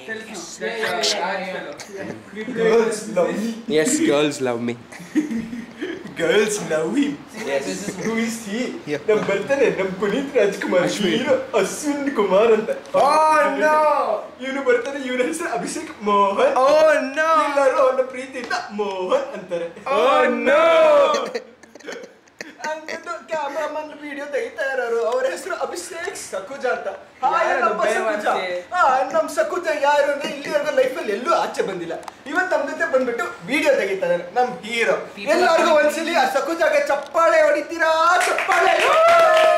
Girls love me. Yes, girls love me. Girls love him. Who is he? ನಮ್ ಬರ್ತಾನೆ ನಮ್ Puneeth Rajkumar hero Ashwin Kumar ಅಂತ Oh no! ಇವನು ಬರ್ತಾನೆ ಇವನ ಹೆಸರು ಅಭಿಷೇಕ್ ಮೋಹನ್ Oh no! ಎಲ್ಲರೂ ಅವನ ಪ್ರೀತಿಯಿಂದ ಮೋಹನ್ ಅಂತಾರೆ Oh no! ಅಂದ್ಬಿಟ್ಟು ಕ್ಯಾಮ್ರಾಮನ್ ವಿಡಿಯೋ ತೆಗಿತಾ ಇರೋರು ಅವ್ರ ಹೆಸರು ಅಭಿಷೇಕ್ ಸಕುಜ ಅಂತ ಹಾಯ್ ಯಾರು ನಮ್ಮ ಸಕುಜ ಬೇವರ್ಸಿ? ಹಾ ನಮ್ ಸಕುಜ ಯಾರು ಅಂದ್ರೆ ಇಲ್ಲಿವರೆಗೂ ಲೈಫಲ್ಲಿ ಎಲ್ಲೂ ಆಚೆ ಬಂದಿಲ್ಲ ಇವತ್ತು ನಮ್ಮ ಜೊತೆ ಬಂದ್ಬಿಟ್ಟು ವಿಡಿಯೋ ತೆಗಿತಾ ಇದಾರೆ ನಮ್ ಹೀರೋ ಎಲ್ಲರಿಗೂ ಒಂದ್ಸಲಿ ಆ ಸಕುಜಾಗೆ ಚಪ್ಪಾಳೆ ಹೊಡಿತೀರಾ ಚಪ್ಪಾಳೆ